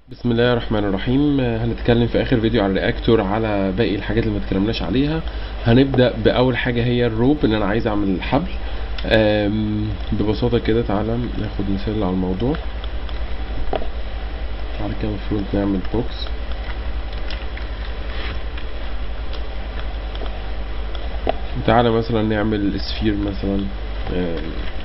بسم الله الرحمن الرحيم آه، هنتكلم في اخر فيديو على الرياكتور على باقي الحاجات اللي ما اتكلمناش عليها هنبدا باول حاجه هي الروب ان انا عايز اعمل الحبل آم، ببساطه كده تعالى ناخد مثال على الموضوع بعد كده المفروض نعمل بوكس تعالى مثلا نعمل سفير مثلا آم،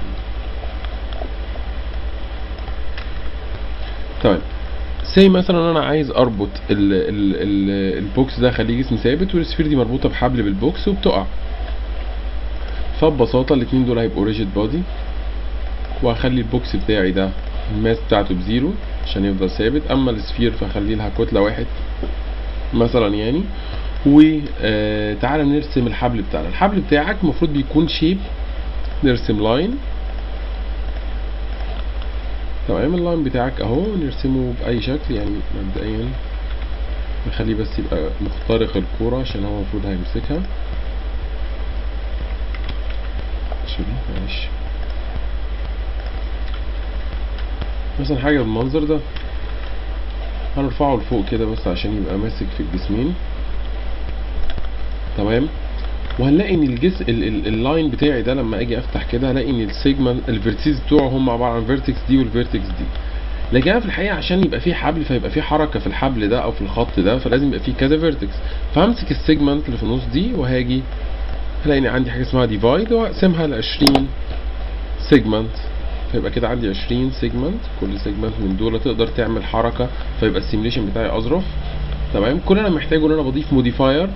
طيب سي مثلا انا عايز اربط ال ال ال البوكس ده اخليه جسم ثابت والسفير دي مربوطه بحبل بالبوكس وبتقع فببساطه الاتنين دول هيبقوا ريجيد بودي وهخلي البوكس بتاعي ده الماس بتاعته بزيرو عشان يفضل ثابت اما السفير فهخلي لها كتله واحد مثلا يعني وتعالى نرسم الحبل بتاعنا الحبل بتاعك المفروض بيكون شيب نرسم لاين تمام اللاين بتاعك اهو نرسمه باي شكل يعني مبدئيا نخليه بس يبقى مخترق الكورة عشان هو المفروض هيمسكها سوري معلش مثلا حاجة بالمنظر ده هنرفعه لفوق كده بس عشان يبقى ماسك في الجسمين تمام وهنلاقي ان الجزء ال- ال- اللاين بتاعي ده لما اجي افتح كده هلاقي ان السيجمنت الفيرتيز بتوعه هم عباره عن فيرتكس دي والفيرتكس دي لكن انا في الحقيقه عشان يبقى في حبل فيبقى في حركه في الحبل ده او في الخط ده فلازم يبقى في كذا فيرتكس فهمسك السيجمنت اللي في النص دي وهاجي هلاقي ان عندي حاجه اسمها ديفايد واقسمها ل 20 سيجمنت فيبقى كده عندي 20 سيجمنت كل سيجمنت من دول تقدر تعمل حركه فيبقى السيميليشن بتاعي اظرف تمام كل اللي انا محتاجه ان انا بضيف موديفاير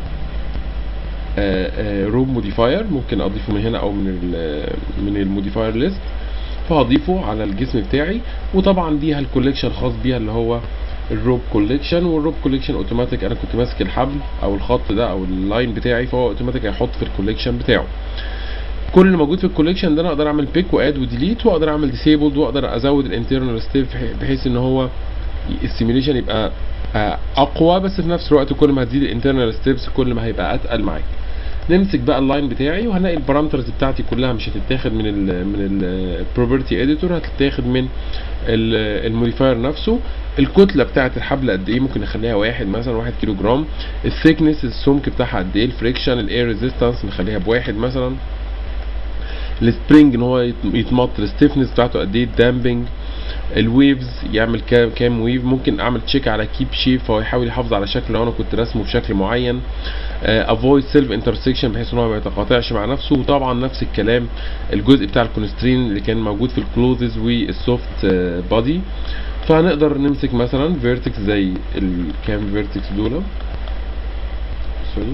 روب موديفاير ممكن اضيفه من هنا او من ال من الموديفاير ليست فهضيفه على الجسم بتاعي وطبعا ليها الكوليكشن الخاص بيها اللي هو الروب كوليكشن والروب كوليكشن اوتوماتيك انا كنت ماسك الحبل او الخط ده او اللاين بتاعي فهو اوتوماتيك هيحط في الكوليكشن بتاعه كل اللي موجود في الكوليكشن ده انا اقدر اعمل بيك واد وديليت واقدر اعمل ديسيبلد واقدر ازود الانترنال ستيب بحيث ان هو السيميليشن يبقى آه، اقوى بس في نفس الوقت كل ما هتزيد الانترنال ستيبس كل ما هيبقى اتقل معاك نمسك بقى اللاين بتاعي وهنلاقي البارامترز بتاعتي كلها مش هتتاخد من ال من البروبرتي اديتور هتتاخد من الموديفاير نفسه الكتله بتاعه الحبل قد ايه ممكن نخليها واحد مثلا واحد كيلو جرام الثيكنس السمك بتاعها قد ايه الفريكشن الاير ريزيستنس نخليها بواحد مثلا السبرينج ان هو يت- يتمط الستيفنس بتاعته قد ايه الدامبنج الويفز يعمل كام كام ويف ممكن اعمل تشيك على كيب شيب فهو يحاول يحافظ على شكل لو انا كنت رسمه بشكل معين افويد سيلف انترسكشن بحيث ان هو ما يتقاطعش مع نفسه وطبعا نفس الكلام الجزء بتاع الكونسترين اللي كان موجود في الكلوزز والسوفت بادي فهنقدر نمسك مثلا فيرتكس زي الكام فيرتكس دول سوري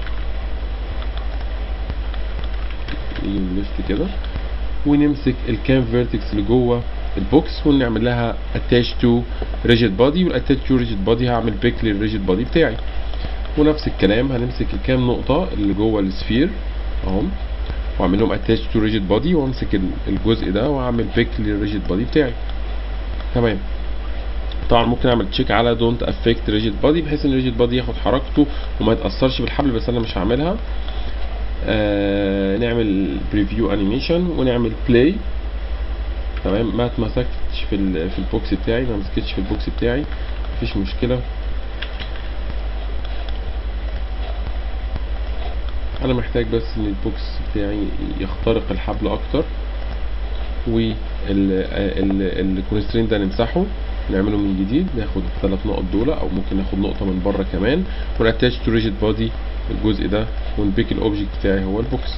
نيجي نلف كده ونمسك الكام فيرتكس اللي جوه البوكس ونعمل لها اتاش تو ريجيد بادي والاتاش تو ريجيد بادي هعمل بيك للريجيد بادي بتاعي ونفس الكلام هنمسك الكام نقطة اللي جوه السفير اهم واعمل لهم اتاش تو ريجيد بادي وامسك ال- الجزء ده واعمل بيك للريجيد بادي بتاعي تمام طبعا ممكن اعمل تشيك على دونت افكت ريجيد بادي بحيث ان الريجيد بادي ياخد حركته وما يتاثرش بالحبل بس انا مش هعملها آه نعمل بريفيو انيميشن ونعمل بلاي تمام ما اتمسكتش في ال- في البوكس بتاعي ما مسكتش في البوكس بتاعي مفيش مشكله انا محتاج بس ان البوكس بتاعي يخترق الحبل اكتر والكونسترين ده نمسحه نعمله من جديد ناخد الثلاث نقط دول او ممكن ناخد نقطه من بره كمان وناتاتش تو ريجيد بودي الجزء ده ونبيك الاوبجكت بتاعي هو البوكس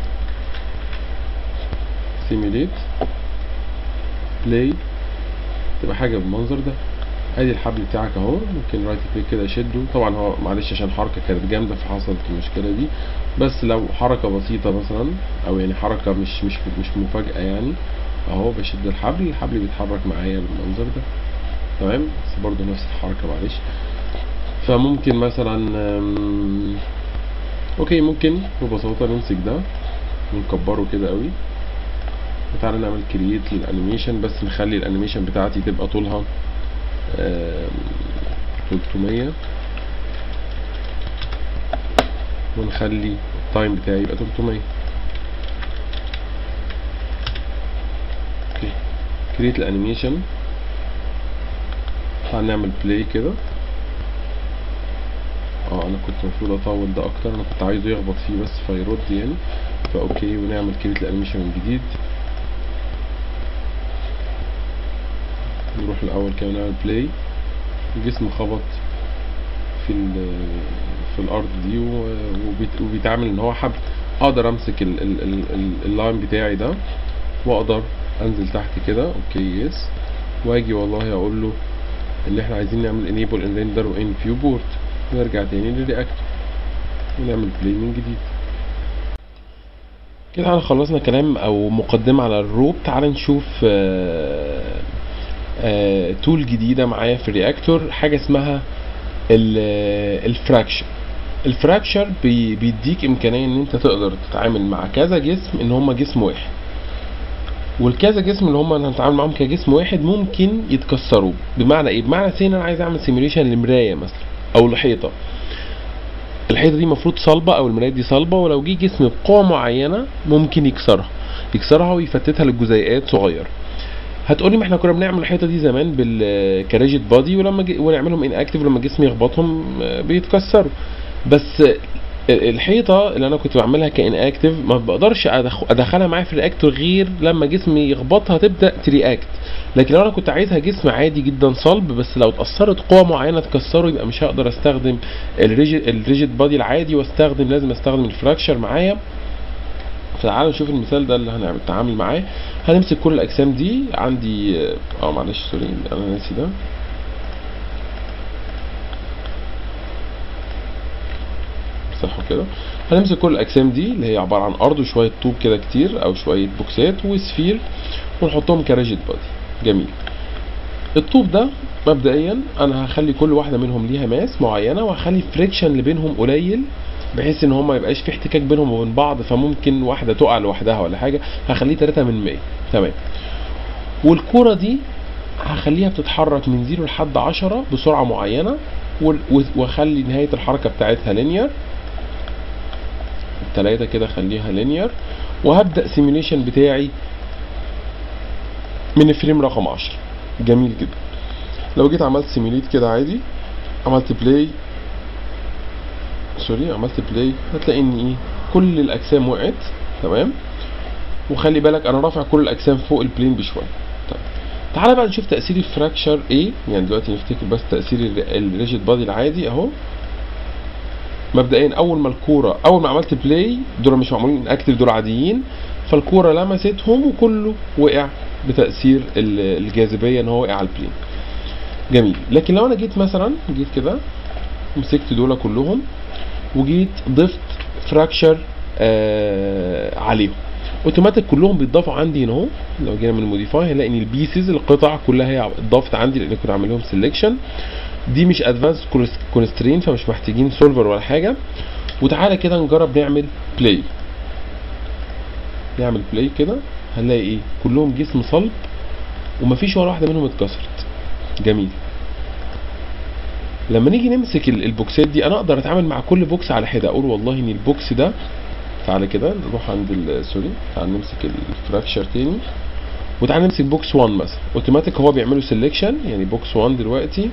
سيميليت بلاي تبقى حاجه بالمنظر ده ادي الحبل بتاعك اهو ممكن رايت كليك كده اشده طبعا هو معلش عشان حركه كانت جامده فحصلت المشكله دي بس لو حركه بسيطه مثلا او يعني حركه مش مش مش مفاجاه يعني اهو بشد الحبل الحبل بيتحرك معايا بالمنظر ده تمام بس برضه نفس الحركه معلش فممكن مثلا أم، اوكي ممكن ببساطه نمسك ده ونكبره كده قوي وتعالى نعمل كرييت للانيميشن بس نخلي الانيميشن بتاعتي تبقى طولها آم، 300 ونخلي التايم بتاعي يبقى 300 اوكي كريت الانيميشن تعال نعمل بلاي كده اه انا كنت المفروض اطول ده اكتر انا كنت عايزه يخبط فيه بس فيرد يعني فاوكي ونعمل كريت الانيميشن من جديد نروح الاول كده نعمل بلاي الجسم خبط في ال في الارض دي و- وبيت- وبيتعامل ان هو حبل اقدر امسك ال- ال- ال- ال- اللاين بتاعي ده واقدر انزل تحت كده اوكي يس واجي والله اقول له ان احنا عايزين نعمل enable in render و in viewport ونرجع تاني للرياكتور ونعمل بلاي من جديد كده احنا خلصنا كلام او مقدمة على الروب تعال نشوف آه، آه، تول جديدة معايا في الرياكتور حاجة اسمها الفراكشر الفراكشر بي بيديك امكانية ان انت تقدر تتعامل مع كذا جسم ان هما جسم واحد والكذا جسم اللي هم اللي هنتعامل معاهم كجسم واحد ممكن يتكسروا بمعنى ايه بمعنى سين انا عايز اعمل سيميوليشن لمرايه مثلا او لحيطه الحيطه دي المفروض صلبه او المرايه دي صلبه ولو جه جسم بقوه معينه ممكن يكسرها يكسرها ويفتتها لجزيئات صغيره هتقولي ما احنا كنا بنعمل الحيطه دي زمان بالكراجيت بادي ولما ج... ونعملهم ان اكتف لما الجسم يخبطهم آه، بيتكسروا بس الحيطه اللي انا كنت بعملها كان اكتف ما بقدرش أدخ- ادخلها معايا في الرياكتور غير لما جسمي يخبطها تبدا ترياكت لكن لو انا كنت عايزها جسم عادي جدا صلب بس لو اتاثرت قوه معينه تكسره يبقى مش هقدر استخدم الريجيد الريجيد بادي العادي واستخدم لازم استخدم الفراكشر معايا فتعالوا نشوف المثال ده اللي هنعمل نتعامل معاه هنمسك كل الاجسام دي عندي اه معلش سوري انا ناسي ده صح كده هنمسك كل الاجسام دي اللي هي عباره عن ارض وشويه طوب كده كتير او شويه بوكسات وسفير ونحطهم كراجيت بادي جميل الطوب ده مبدئيا انا هخلي كل واحده منهم ليها ماس معينه وهخلي الفريكشن اللي بينهم قليل بحيث ان هم ما يبقاش في احتكاك بينهم وبين بعض فممكن واحده تقع لوحدها ولا حاجه هخليه 3 من 100 تمام والكوره دي هخليها بتتحرك من 0 لحد 10 بسرعه معينه وال- و- واخلي نهايه الحركه بتاعتها لينير التلاتة كده خليها لينير وهبدأ سيميوليشن بتاعي من الفريم رقم 10 جميل جدا لو جيت عملت سيميوليت كده عادي عملت بلاي سوري عملت بلاي هتلاقي ان ايه كل الاجسام وقعت تمام وخلي بالك انا رافع كل الاجسام فوق البلين بشويه طيب تعالى بقى نشوف تاثير الفراكشر ايه يعني دلوقتي نفتكر بس تاثير الريجيد بادي العادي اهو مبدئيا اول ما الكوره اول ما عملت بلاي دول مش معمولين اكتف دول عاديين فالكوره لمستهم وكله وقع بتاثير ال- الجاذبيه ان هو وقع على البلين جميل لكن لو انا جيت مثلا جيت كده مسكت دول كلهم وجيت ضفت فراكشر آه عليهم اوتوماتيك كلهم بيتضافوا عندي هنا اهو لو جينا من الموديفاي هنلاقي ان البيسز القطع كلها هي اتضافت عندي لان كنت عامل لهم سيلكشن دي مش ادفانس كونسترين فمش محتاجين سولفر ولا حاجه وتعالى كده نجرب نعمل بلاي نعمل بلاي كده هنلاقي ايه كلهم جسم صلب ومفيش ولا واحده منهم اتكسرت جميل لما نيجي نمسك ال- البوكسات دي انا اقدر اتعامل مع كل بوكس على حده اقول والله ان البوكس ده تعالى كده نروح عند ال- سوري تعالى نمسك الفراكشر تاني وتعالى نمسك بوكس 1 مثلا اوتوماتيك هو بيعملوا سيلكشن يعني بوكس 1 دلوقتي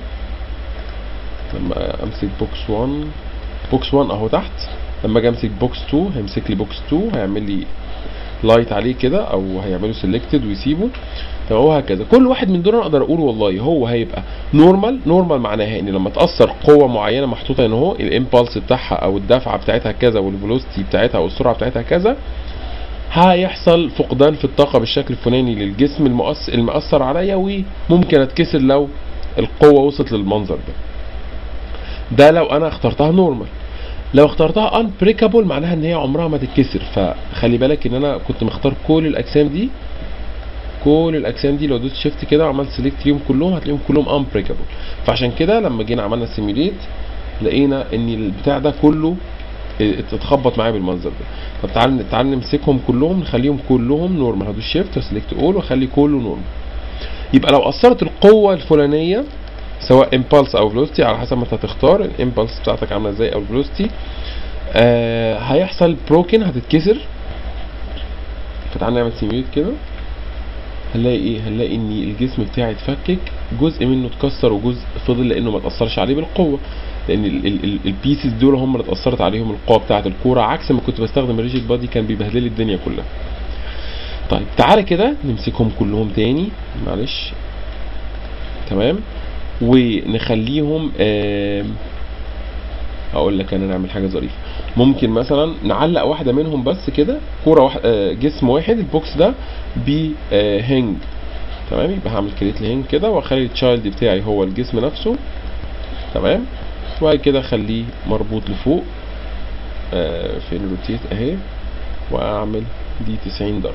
لما امسك بوكس 1 بوكس 1 اهو تحت لما اجي امسك بوكس 2 هيمسك لي بوكس 2 هيعمل لي لايت عليه كده او هيعمله سيلكتد ويسيبه تمام وهكذا كل واحد من دول انا اقدر اقول والله هو هيبقى نورمال نورمال معناها ان لما تاثر قوه معينه محطوطه ان هو الامبالس بتاعها او الدفعه بتاعتها كذا والفيلوسيتي بتاعتها او السرعه بتاعتها كذا هيحصل فقدان في الطاقه بالشكل الفلاني للجسم المؤثر المأثر عليا وممكن اتكسر لو القوه وصلت للمنظر ده ده لو انا اخترتها نورمال لو اخترتها ان بريكابل معناها ان هي عمرها ما تتكسر فخلي بالك ان انا كنت مختار كل الاجسام دي كل الاجسام دي لو دوست شيفت كده وعملت سيلكت ليهم كلهم هتلاقيهم كلهم ان بريكابل فعشان كده لما جينا عملنا سيميوليت لقينا ان البتاع ده كله ات- اتخبط معايا بالمنظر ده طب تعال تعال نمسكهم كلهم نخليهم كلهم نورمال هدوس شيفت وسيلكت اول واخلي كله نورمال يبقى لو اثرت القوه الفلانيه سواء امبالس او فيلوسيتي على حسب ما انت هتختار الامبالس بتاعتك عامله ازاي او الفيلوسيتي آه هيحصل بروكن هتتكسر فتعال نعمل سيميوليت كده هنلاقي ايه هنلاقي ان الجسم بتاعي اتفكك جزء منه اتكسر وجزء فضل لانه ما اتاثرش عليه بالقوه لان البيسز دول هم اللي اتاثرت عليهم القوه بتاعه الكوره عكس ما كنت بستخدم الريجيد بادي كان بيبهدل لي الدنيا كلها طيب تعالى كده نمسكهم كلهم تاني معلش تمام ونخليهم آه اقول لك انا نعمل حاجه ظريفه ممكن مثلا نعلق واحده منهم بس كده كوره واحد آه جسم واحد البوكس ده بهنج تمام يبقى هعمل كريت لهنج كده واخلي التشايلد بتاعي هو الجسم نفسه تمام وبعد كده اخليه مربوط لفوق آه فين الروتيت اهي واعمل دي 90 درجه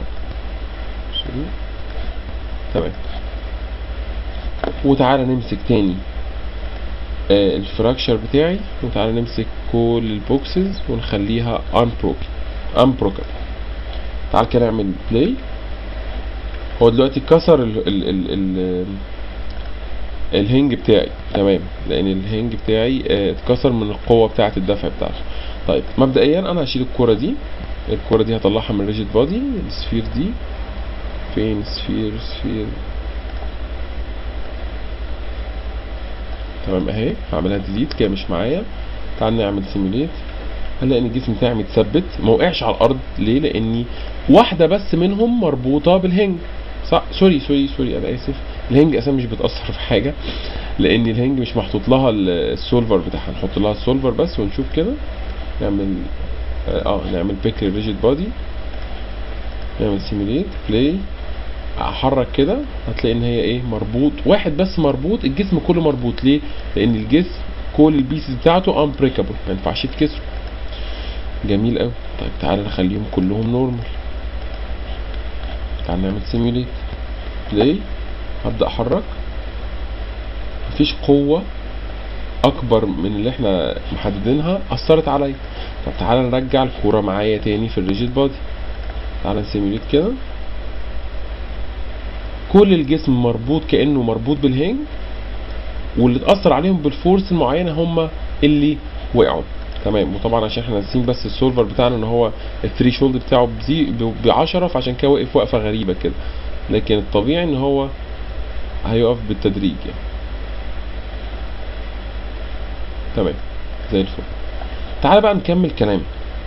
تمام وتعالى نمسك تاني آه الفراكشر بتاعي وتعالى نمسك كل البوكسز ونخليها unbroken unbroken تعال كده نعمل بلاي هو دلوقتي اتكسر ال ال ال ال الهنج بتاعي تمام لان الهنج بتاعي اه اتكسر من القوه بتاعه الدفع بتاعته طيب مبدئيا انا هشيل الكوره دي الكوره دي هطلعها من الريجيد بادي السفير دي فين سفير سفير تمام اهي هعملها ديليت كده مش معايا تعال نعمل سيموليت هنلاقي ان الجسم بتاعي متثبت ما وقعش على الارض ليه لاني واحده بس منهم مربوطه بالهنج صح سوري سوري سوري انا اسف الهنج اساسا مش بتاثر في حاجه لان الهنج مش محطوط لها السولفر بتاعها نحط لها السولفر بس ونشوف كده نعمل اه نعمل بيك للريجيد بادي نعمل سيموليت بلاي احرك كده هتلاقي ان هي ايه مربوط واحد بس مربوط الجسم كله مربوط ليه لان الجسم كل البيسز بتاعته انبريكابل ما ينفعش يتكسروا جميل قوي طيب تعالى نخليهم كلهم نورمال تعالى نعمل سيموليت بلاي هبدا احرك مفيش قوه اكبر من اللي احنا محددينها اثرت عليا طب تعالى نرجع الكوره معايا تاني في الريجيد بادي تعالى نسيموليت كده كل الجسم مربوط كانه مربوط بالهنج واللي اتاثر عليهم بالفورس المعينه هم اللي وقعوا تمام وطبعا عشان احنا ناسيين بس السولفر بتاعنا ان هو الثري شولد بتاعه ب 10 فعشان كده وقف وقفه غريبه كده لكن الطبيعي ان هو هيقف بالتدريج يعني تمام زي الفل تعالى بقى نكمل كلام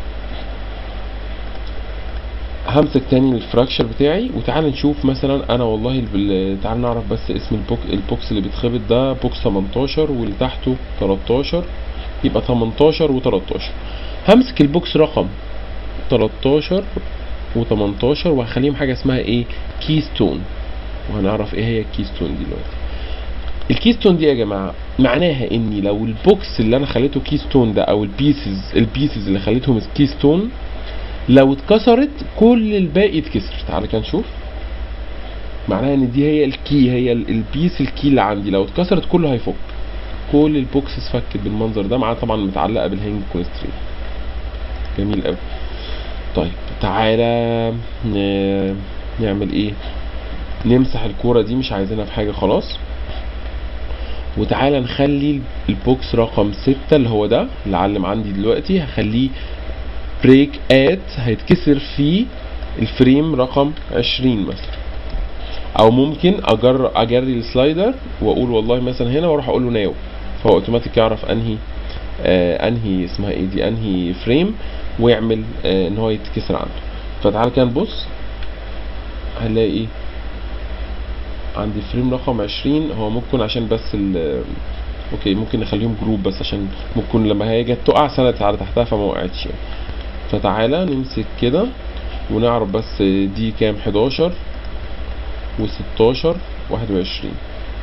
همسك تاني الفراكشر بتاعي وتعالى نشوف مثلا انا والله تعالى نعرف بس اسم البوك البوكس اللي بيتخبط ده بوكس 18 واللي تحته 13 يبقى 18 و13 همسك البوكس رقم 13 و18 وهخليهم حاجه اسمها ايه كيستون وهنعرف ايه هي الكيستون دي دلوقتي الكيستون دي يا جماعه معناها اني لو البوكس اللي انا خليته كيستون ده او البيسز البيسز اللي خليتهم كيستون لو اتكسرت كل الباقي يتكسر تعالى كده نشوف معناها ان دي هي الكي هي البيس الكي اللي عندي لو اتكسرت كله هيفك كل البوكسز فكت بالمنظر ده معاها طبعا متعلقه بالهنج كونستريت جميل قوي طيب تعالى نعمل ايه نمسح الكوره دي مش عايزينها في حاجه خلاص وتعالى نخلي البوكس رقم ستة اللي هو ده اللي علم عندي دلوقتي هخليه بريك ات هيتكسر في الفريم رقم 20 مثلا او ممكن اجر اجري السلايدر واقول والله مثلا هنا واروح اقول له ناو فهو اوتوماتيك يعرف انهي آه انهي اسمها ايه دي انهي فريم ويعمل آه ان هو يتكسر عنده فتعالى كده نبص هنلاقي ايه عندي فريم رقم 20 هو ممكن عشان بس ال اوكي ممكن نخليهم جروب بس عشان ممكن لما هي جت تقع سنة على تحتها فما وقعتش يعني فتعالى نمسك كده ونعرف بس دي كام 11 و16 21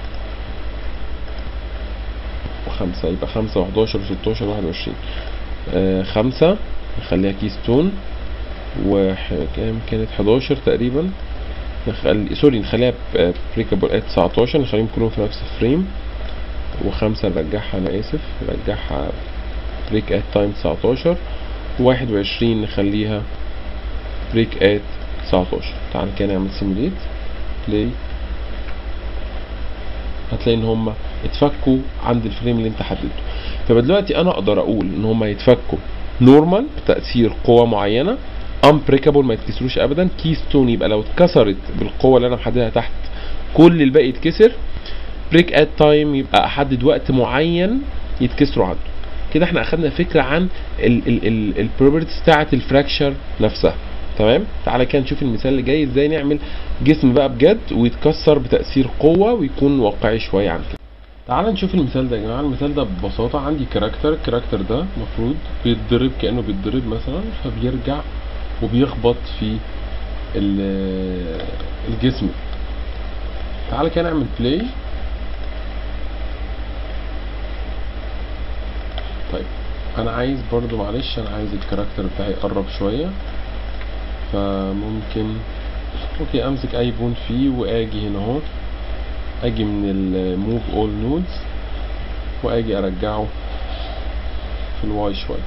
وخمسة يبقى خمسة وحداشر وستاشر واحد وعشرين آه خمسة نخليها كيستون وكام كانت حداشر تقريبا نخلي سوري نخليها بريكابل ات 19 نخليهم كلهم في نفس الفريم وخمسة نرجعها أنا آسف نرجعها بريك ات تايم 19 واحد وعشرين نخليها بريك ات 19 تعال كده نعمل سيموليت بلاي هتلاقي ان هم اتفكوا عند الفريم اللي انت حددته فدلوقتي انا اقدر اقول ان هم يتفكوا نورمال بتاثير قوه معينه unbreakable ما يتكسروش ابدا كيستون يبقى لو اتكسرت بالقوه اللي انا محددها تحت كل الباقي يتكسر بريك ات تايم يبقى احدد وقت معين يتكسروا عنده كده احنا اخدنا فكره عن البروبرتيز بتاعه الفراكشر نفسها تمام تعالى كده نشوف المثال اللي جاي ازاي نعمل جسم بقى بجد ويتكسر بتاثير قوه ويكون واقعي شويه عن كده تعال نشوف المثال ده يا جماعه المثال ده ببساطه عندي كاركتر الكاركتر ده المفروض بيتضرب كانه بيتضرب مثلا فبيرجع وبيخبط في ال- الجسم تعال كده نعمل بلاي طيب انا عايز برضو معلش انا عايز الكاركتر بتاعي يقرب شويه فممكن اوكي امسك اي بون فيه واجي هنا اهو اجي من الموف اول نودز واجي ارجعه في الواي شويه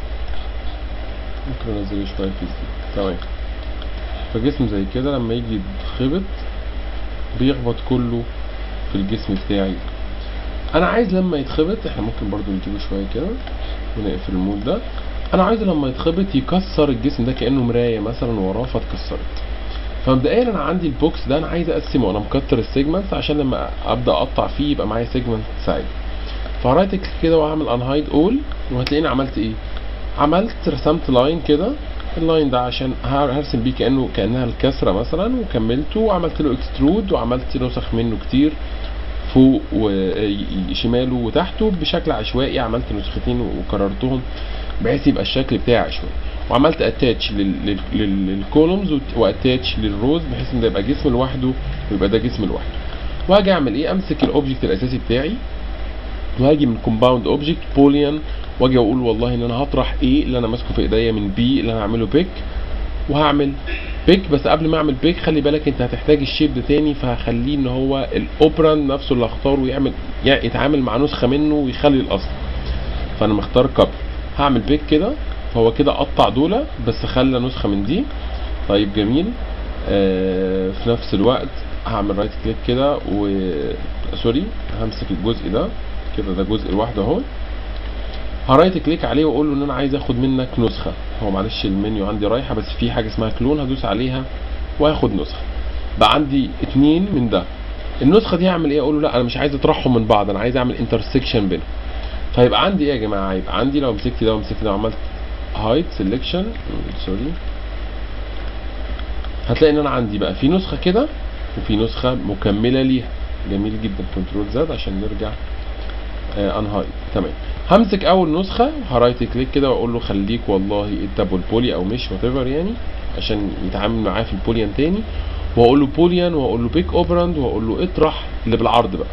ممكن انزله شويه في الزي تمام فجسم زي كده لما يجي يتخبط بيخبط كله في الجسم بتاعي انا عايز لما يتخبط احنا ممكن برضو نجيبه شويه كده ونقفل المود ده انا عايزه لما يتخبط يكسر الجسم ده كانه مرايه مثلا وراه فاتكسرت فمبدئيا انا عندي البوكس ده انا عايز اقسمه انا مكتر السيجمنتس عشان لما ابدا اقطع فيه يبقى معايا سيجمنت سايد فرايت كليك كده واعمل انهايد اول وهتلاقيني عملت ايه عملت رسمت لاين كده اللاين ده عشان هر- هرسم بيه كانه كانها الكسره مثلا وكملته وعملت له اكسترود وعملت نسخ منه كتير فوق وشماله وتحته بشكل عشوائي عملت نسختين وكررتهم بحيث يبقى الشكل بتاعي عشوائي وعملت اتاتش للكولومز واتاتش للروز بحيث ان ده يبقى جسم لوحده ويبقى ده جسم لوحده وهاجي اعمل ايه امسك الاوبجكت الاساسي بتاعي وهاجي من كومباوند اوبجكت بوليان واجي اقول والله ان انا هطرح ايه اللي انا ماسكه في ايديا من بي اللي انا هعمله بيك وهعمل بيك بس قبل ما اعمل بيك خلي بالك انت هتحتاج الشيب ده تاني فهخليه ان هو الاوبران نفسه اللي هختاره يعمل يعني يتعامل مع نسخه منه ويخلي الاصل فانا مختار كابل هعمل بيك كده فهو كده قطع دولة بس خلى نسخة من دي طيب جميل آه في نفس الوقت هعمل رايت كليك كده و سوري همسك الجزء ده كده ده جزء لوحده اهو هرايت كليك عليه واقول له ان انا عايز اخد منك نسخه هو معلش المنيو عندي رايحه بس في حاجه اسمها كلون هدوس عليها واخد نسخه بقى عندي اتنين من ده النسخه دي هعمل ايه اقول له لا انا مش عايز اطرحهم من بعض انا عايز اعمل انترسكشن بينهم فيبقى عندي ايه يا جماعه هيبقى عندي لو مسكت ده ومسكت ده وعملت هايد سيلكشن سوري هتلاقي ان انا عندي بقى في نسخه كده وفي نسخه مكمله ليها جميل جدا كنترول زد عشان نرجع انهايد تمام همسك اول نسخه هرايت كليك كده واقول له خليك والله الدبل بولي او مش وات ايفر يعني عشان يتعامل معاه في البوليان تاني واقول له بوليان واقول له بيك اوبراند واقول له اطرح اللي بالعرض بقى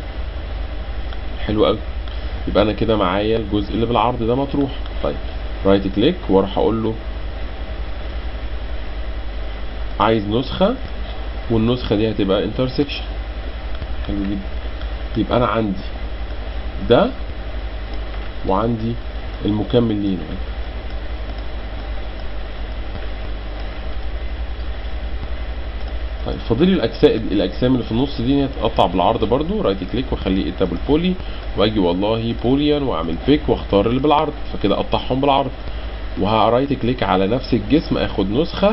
حلو قوي يبقى انا كده معايا الجزء اللي بالعرض ده مطروح طيب رايت كليك واروح اقول له عايز نسخه والنسخه دي هتبقى انترسكشن حلو جدا يبقى انا عندي ده وعندي المكمل ليه طيب فاضل لي الاجزاء الاجسام اللي في النص دي تتقطع بالعرض برضو رايت كليك واخليه اتابل بولي واجي والله بوليان واعمل بيك واختار اللي بالعرض فكده اقطعهم بالعرض وهرايت كليك على نفس الجسم اخد نسخه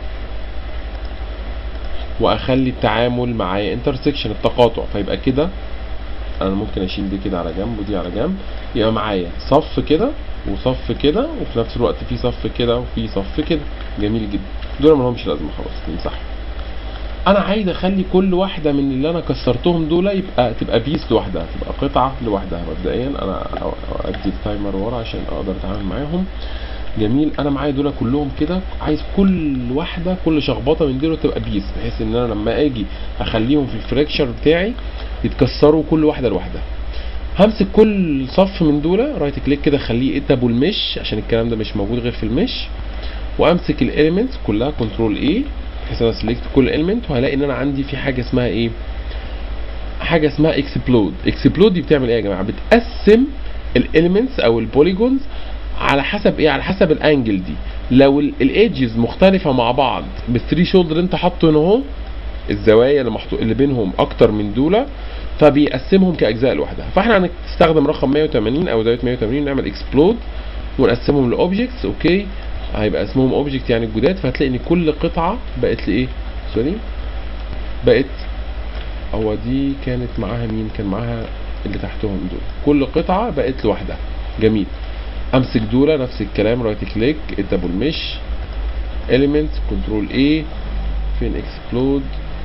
واخلي التعامل معايا انترسكشن التقاطع فيبقى كده انا ممكن اشيل دي كده على جنب ودي على جنب يبقى معايا صف كده وصف كده وفي نفس الوقت في صف كده وفي صف كده جميل جدا دول ما لهمش لازمه خلاص نمسحهم انا عايز اخلي كل واحده من اللي انا كسرتهم دول يبقى تبقى بيس لوحدها تبقى قطعه لوحدها مبدئيا انا ادي التايمر ورا عشان اقدر اتعامل معاهم جميل انا معايا دول كلهم كده عايز كل واحده كل شخبطه من دول تبقى بيس بحيث ان انا لما اجي اخليهم في الفريكشر بتاعي يتكسروا كل واحده لوحدها همسك كل صف من دول رايت كليك كده اخليه اتابل مش عشان الكلام ده مش موجود غير في المش وامسك الاليمنتس كلها كنترول اي بحيث انا سلكت كل اليمنت وهلاقي ان انا عندي في حاجه اسمها ايه حاجه اسمها اكسبلود اكسبلود دي بتعمل ايه يا جماعه بتقسم الاليمنتس او البوليجونز على حسب ايه على حسب الانجل دي لو الايدجز مختلفه مع بعض بالثري شولدر انت حاطه هنا اهو الزوايا اللي محطوط اللي بينهم اكتر من دول فبيقسمهم كاجزاء لوحدها فاحنا هنستخدم رقم 180 او زاويه 180 نعمل اكسبلود ونقسمهم لاوبجكتس اوكي هيبقى اسمهم اوبجكت يعني الجداد فهتلاقي ان كل قطعه بقت لايه سوري بقت هو دي كانت معاها مين كان معاها اللي تحتهم دول كل قطعه بقت لوحدها جميل امسك دول نفس الكلام رايت كليك الدبل مش element كنترول A فين اكسبلود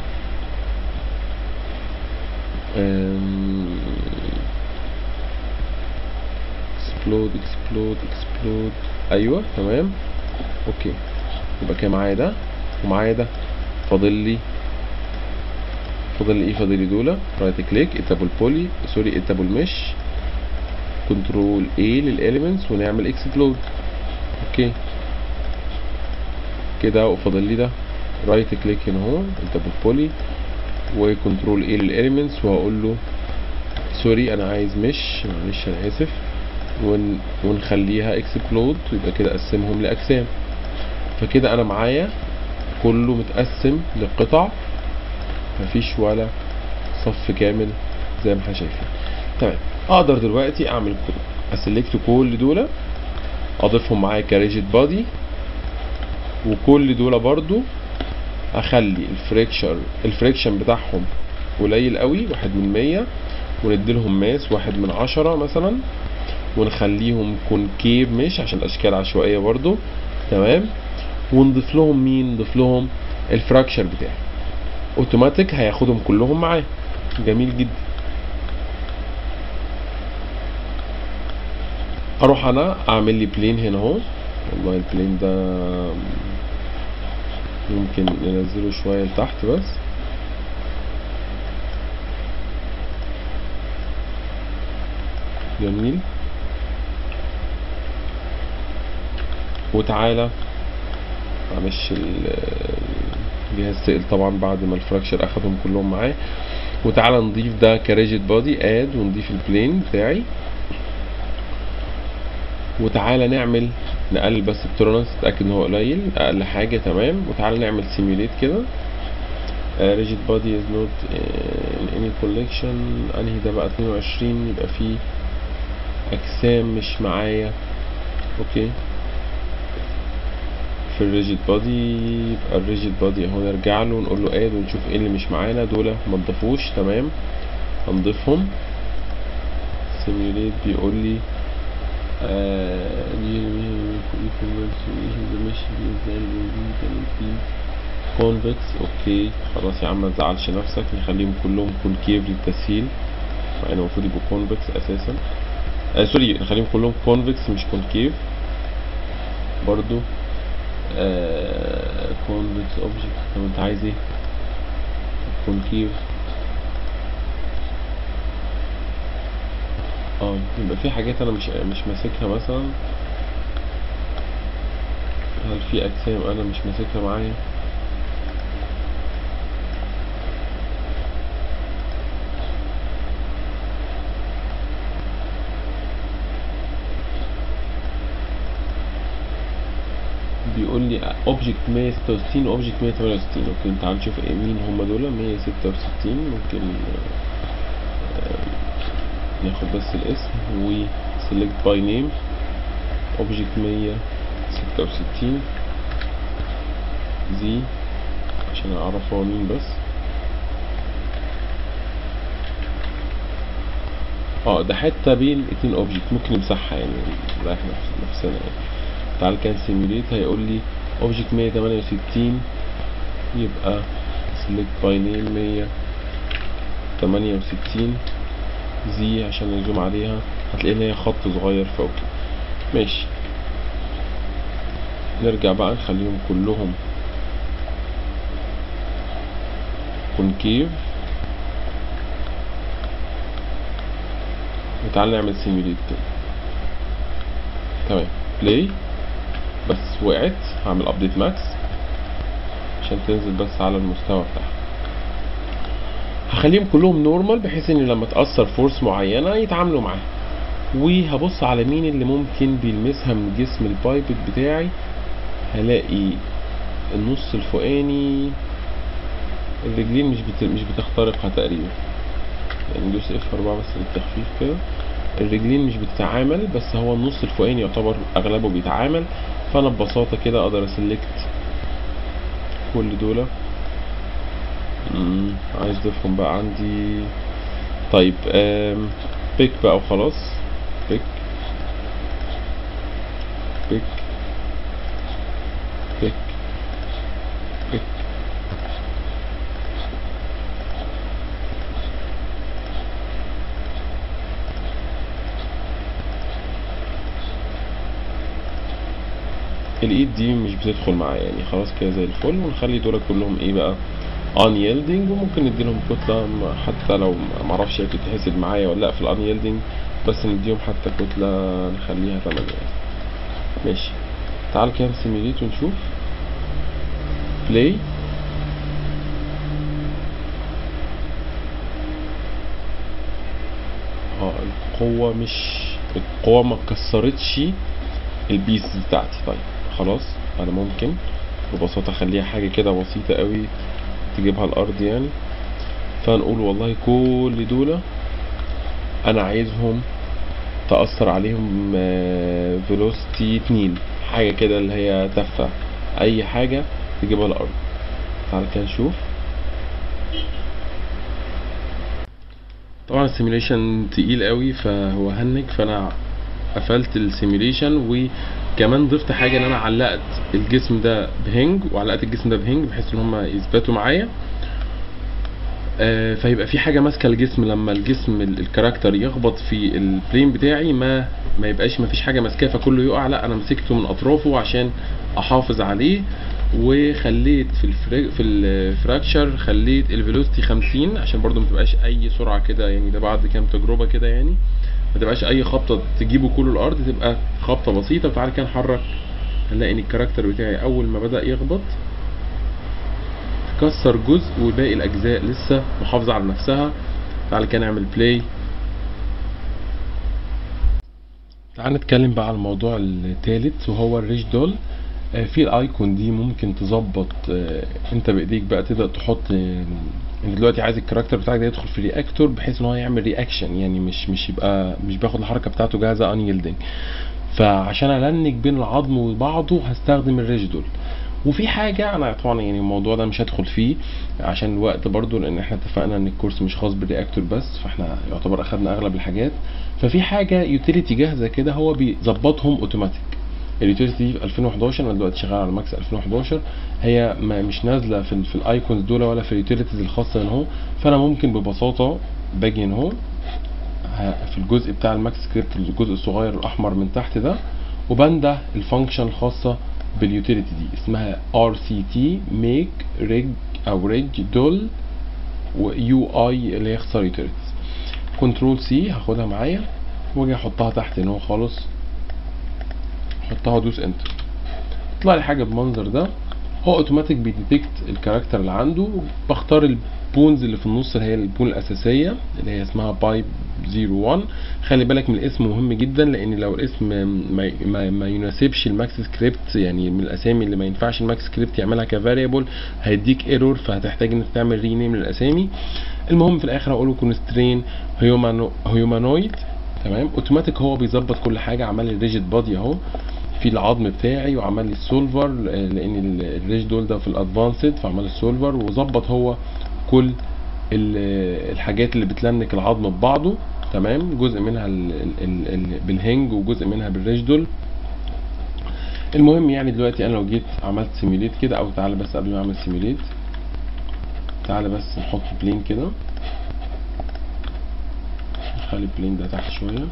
اكسبلود اكسبلود اكسبلود ايوه تمام اوكي يبقى كده معايا ده ومعايا ده فاضل لي فاضل لي ايه فاضل لي دول رايت كليك الدبل بولي سوري الدبل مش كنترول A للاليمنتس ونعمل اكسبلود اوكي كده وفاضل لي ده رايت كليك هنا اهو الدبل بولي وكنترول A للاليمنتس وهقول له سوري انا عايز مش معلش انا اسف ون ونخليها اكسبلود ويبقى كده اقسمهم لاجسام فكده انا معايا كله متقسم لقطع مفيش ولا صف كامل زي ما احنا شايفين تمام اقدر دلوقتي اعمل اسلكت كل دول اضيفهم معايا كريجيد بادي وكل دول برضو اخلي الفريكشن الفريكشن بتاعهم قليل قوي واحد من مية ونديلهم ماس واحد من عشرة مثلا ونخليهم كونكيف مش عشان اشكال عشوائية برضو تمام ونضيف لهم مين نضيف لهم الفراكشر بتاعي اوتوماتيك هياخدهم كلهم معاه جميل جدا اروح انا اعمل لي بلين هنا اهو والله البلين ده ممكن ننزله شوية لتحت بس جميل وتعالى معلش الجهاز سئل طبعا بعد ما الفراكشر اخدهم كلهم معاه وتعالى نضيف ده كريجيد بادي اد ونضيف البلين بتاعي وتعالى نعمل نقلل بس التولرانس نتاكد ان هو قليل اقل حاجه تمام وتعالى نعمل سيميوليت كده ريجيد بادي از نوت ان اني كولكشن انهي ده بقى 22 يبقى فيه اجسام مش معايا اوكي في الريجيد بادي يبقى الريجيد بادي اهو نرجع له ونقول له اد ونشوف ايه اللي مش معانا دول ما اتضافوش تمام هنضيفهم سيميوليت بيقول لي كونفكس اوكي خلاص يا عم ما تزعلش نفسك نخليهم كلهم كونكيف للتسهيل مع انه المفروض يبقوا كونفكس اساسا آه سوري نخليهم كلهم كونفكس مش كونكيف برضو آه كونفكس اوبجكت طب انت عايز ايه كونكيف اه يبقى في حاجات انا مش مش ماسكها مثلا هل في اجسام انا مش ماسكها معايا بيقول لي اوبجكت 166 واوبجكت 168 اوكي تعال نشوف ايه مين هم دول 166 ممكن ناخد بس الاسم و select by name object 166 زي عشان اعرف هو مين بس اه ده حتة بين اتنين اوبجكت ممكن نمسحها يعني نريح نفسنا يعني تعال كان سيميوليت هيقول لي اوبجكت 168 يبقى select by name 168 زي عشان نزوم عليها هتلاقي ان هي خط صغير فوقي ماشي نرجع بقى نخليهم كلهم كونكيف وتعال نعمل سيميوليت تاني تمام بلاي بس وقعت هعمل ابديت ماكس عشان تنزل بس على المستوى بتاعها هخليهم كلهم نورمال بحيث ان لما تأثر فورس معينة يتعاملوا معاها وهبص على مين اللي ممكن بيلمسها من جسم البايبت بتاعي هلاقي النص الفوقاني الرجلين مش بت... مش بتخترقها تقريبا يعني ندوس اف 4 بس للتخفيف كده الرجلين مش بتتعامل بس هو النص الفوقاني يعتبر اغلبه بيتعامل فانا ببساطه كده اقدر اسلكت كل دول مم، عايز اضيفهم بقى عندي طيب بيك بقى وخلاص بيك بيك بيك بيك الايد دي مش بتدخل معايا يعني خلاص كده زي الفل ونخلي دول كلهم ايه بقى ان يلدنج وممكن نديلهم كتلة م- حتى لو م- معرفش هي بتتحسب معايا ولا لا في الان يلدنج بس نديهم حتى كتلة نخليها تمانية يعني. ماشي تعال كده نسيميليت ونشوف بلاي اه القوة مش القوة ما كسرتش البيس بتاعتي طيب خلاص انا ممكن ببساطة اخليها حاجة كده بسيطة قوي تجيبها الارض يعني فنقول والله كل دول انا عايزهم تأثر عليهم فيلوسيتي اتنين حاجة كده اللي هي تافهة اي حاجة تجيبها الارض تعال كده نشوف طبعا السيميليشن تقيل قوي فهو هنج فانا قفلت السيميليشن وكمان ضفت حاجه ان انا علقت الجسم ده بهنج وعلقت الجسم ده بهنج بحيث ان هم يثبتوا معايا آه، فيبقى في حاجه ماسكه الجسم لما الجسم ال- الكاركتر يخبط في البلين بتاعي ما ما يبقاش ما فيش حاجه ماسكاه فكله يقع لا انا مسكته من اطرافه عشان احافظ عليه وخليت في الفري في الفراكشر خليت الفيلوسيتي 50 عشان برضو ما تبقاش اي سرعه كده يعني ده بعد كام تجربه كده يعني ما تبقاش اي خبطه تجيبه كله الارض تبقى خبطه بسيطه فتعالى كده نحرك هنلاقي ان الكاركتر بتاعي اول ما بدا يخبط كسر جزء وباقي الاجزاء لسه محافظه على نفسها تعالى كده نعمل بلاي تعال نتكلم بقى على الموضوع الثالث وهو الريش دول آه، في الايكون دي ممكن تظبط آه، انت بايديك بقى تقدر تحط آه، انت دلوقتي عايز الكاركتر بتاعك ده يدخل في رياكتور بحيث ان هو يعمل رياكشن يعني مش مش يبقى مش بياخد الحركه بتاعته جاهزه ان يلدنج فعشان النج بين العظم وبعضه هستخدم الريش دول وفي حاجة أنا طبعا يعني الموضوع ده مش هدخل فيه عشان الوقت برضو لأن احنا اتفقنا إن الكورس مش خاص بالرياكتور بس فاحنا يعتبر أخدنا أغلب الحاجات ففي حاجة يوتيليتي جاهزة كده هو بيظبطهم أوتوماتيك اليوتيليتي دي في 2011 انا دلوقتي شغال على ماكس 2011 هي ما مش نازله في, ال- في الايكونز دول ولا في اليوتيليتيز الخاصه هنا اهو فانا ممكن ببساطه باجي هنا اهو ه- في الجزء بتاع الماكس سكريبت الجزء الصغير الاحمر من تحت ده وبنده الفانكشن الخاصه باليوتيليتي دي اسمها ار سي تي ميك ريج او ريج دول ويو اي اللي هي اختصار يوتيليتيز كنترول سي هاخدها معايا واجي احطها تحت هنا اهو خالص احطها وادوس انتر يطلع لي حاجه بالمنظر ده هو اوتوماتيك بيديتكت الكاركتر اللي عنده بختار البونز اللي في النص اللي هي البون الاساسيه اللي هي اسمها بايب 01 خلي بالك من الاسم مهم جدا لان لو الاسم ما, ما, ما يناسبش الماكس سكريبت يعني من الاسامي اللي ما ينفعش الماكس سكريبت يعملها كفاريبل هيديك ايرور فهتحتاج انك تعمل رينيم للاسامي المهم في الاخر هقوله كونسترين هيومانويد تمام اوتوماتيك هو بيظبط كل حاجه عمل لي الريجيد بادي اهو في العظم بتاعي وعمل لي السولفر آه، لان ال- الريش دول ده في الادفانسد فعمل السولفر وظبط هو كل ال- الحاجات اللي بتلنك العظم ببعضه تمام جزء منها ال ال ال بالهنج وجزء منها بالريش دول المهم يعني دلوقتي انا لو جيت عملت سيميليت كده او تعالى بس قبل ما اعمل سيميليت تعالى بس نحط بلين كده نخلي البلين ده تحت شويه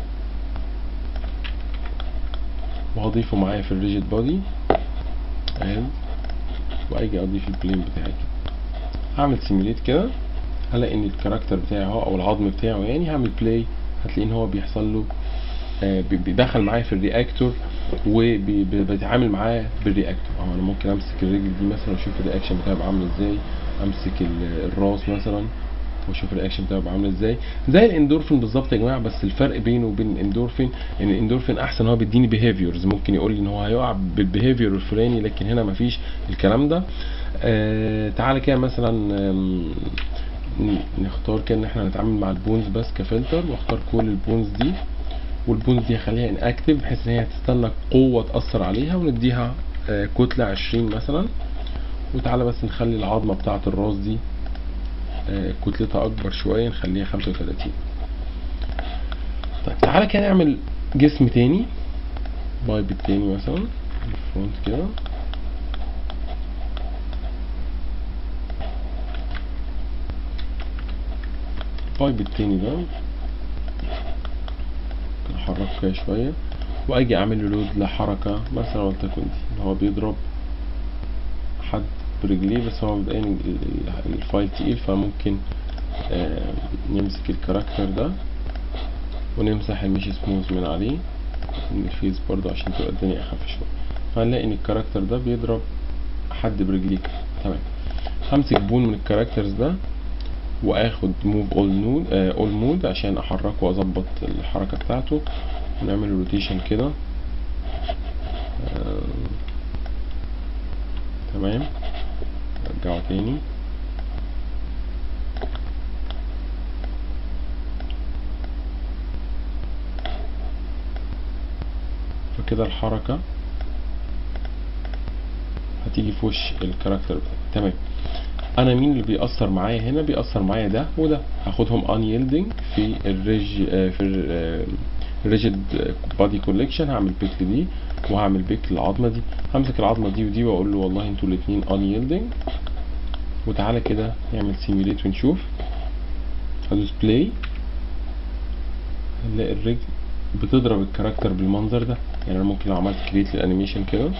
وهضيفه معايا في الريجيد بودي اد واجي اضيف البلين بتاعي كده هعمل سيميليت كده هلاقي ان الكاركتر بتاعي اهو او العظم بتاعه يعني هعمل بلاي هتلاقي ان هو بيحصل له آه، بي- بيدخل معايا في الرياكتور وبيتعامل معاه بالرياكتور اهو انا ممكن امسك الرجل دي مثلا واشوف الرياكشن بتاعها بيبقى عامل ازاي امسك ال- الراس مثلا واشوف الرياكشن بتاعه بيبقى عامل ازاي زي الاندورفين بالظبط يا جماعه بس الفرق بينه وبين الاندورفين ان الاندورفين احسن هو بيديني بيهيفيرز ممكن يقول لي ان هو هيقع بالبيهيفير الفلاني لكن هنا مفيش الكلام ده آه تعالى كده مثلا آم، ن- نختار كده ان احنا نتعامل مع البونز بس كفلتر واختار كل البونز دي والبونز دي هخليها ان اكتف بحيث ان هي تستنى قوه تاثر عليها ونديها آه، كتله 20 مثلا وتعالى بس نخلي العظمه بتاعه الراس دي آه، كتلتها اكبر شويه نخليها 35 طيب تعالى كده نعمل جسم تاني بايب التاني مثلا الفرونت كده البايب التاني ده ممكن احركه كده شوية واجي اعمل له لود لحركة مثلا ولتكن دي اللي هو بيضرب حد برجليه بس هو مبدئيا ال- ال- الفايل تقيل فممكن آه، نمسك الكاركتر ده ونمسح المش سموث من عليه من الفيس برضو عشان تبقى الدنيا اخف شوية فهنلاقي ان الكاركتر ده بيضرب حد برجليه كده. تمام همسك بون من الكاركترز ده واخد موف اول نود اول مود عشان احركه واظبط الحركه بتاعته ونعمل روتيشن كده آه، تمام رجعه تاني فكده الحركه هتيجي في وش الكاركتر بتاعي تمام انا مين اللي بيأثر معايا هنا بيأثر معايا ده وده هاخدهم unyielding في الريج آه، في الريجيد بادي كوليكشن هعمل بيك لدي وهعمل بيك للعظمه دي همسك العظمه دي ودي واقول له والله انتوا الاثنين unyielding وتعالى كده نعمل سيميوليت ونشوف هدوس بلاي هنلاقي الرجل بتضرب الكاركتر بالمنظر ده يعني انا ممكن لو عملت كريت للانيميشن كده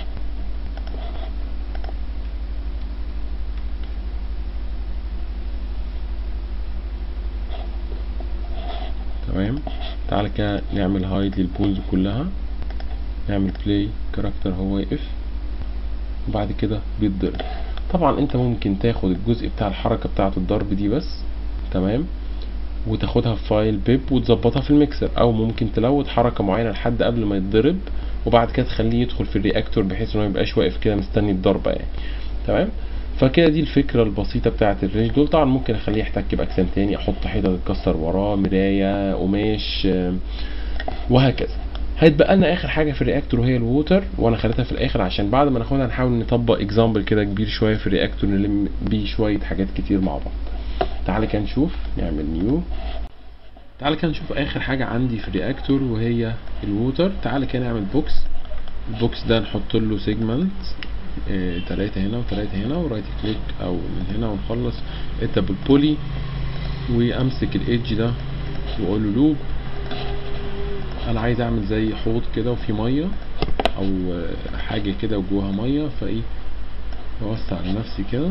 تمام تعالى كده نعمل هايد للبولز كلها نعمل بلاي كاركتر هو واقف وبعد كده بيتضرب طبعا انت ممكن تاخد الجزء بتاع الحركة بتاعة الضرب دي بس تمام وتاخدها في فايل بيب وتظبطها في الميكسر او ممكن تلود حركة معينة لحد قبل ما يتضرب وبعد كده تخليه يدخل في الرياكتور بحيث انه ميبقاش واقف كده مستني الضربة يعني تمام فكده دي الفكرة البسيطة بتاعة الريش دول طبعا ممكن اخليه يحتك باجسام تاني احط حيطة تتكسر وراه مراية قماش آم، وهكذا هيتبقى لنا اخر حاجه في الرياكتور وهي الووتر وانا خليتها في الاخر عشان بعد ما ناخدها نحاول نطبق اكزامبل كده كبير شويه في الرياكتور نلم بيه شويه حاجات كتير مع بعض تعالى كده نشوف نعمل نيو تعالى كده نشوف اخر حاجه عندي في الرياكتور وهي الووتر تعالى كده نعمل بوكس البوكس ده نحط له سيجمنت اه تلاتة هنا وتلاتة هنا ورايت كليك او من هنا ونخلص اتا بالبولي وامسك الايدج ده واقول له لوب انا عايز اعمل زي حوض كده وفي ميه او آه، حاجه كده وجواها ميه فايه بوسع لنفسي كده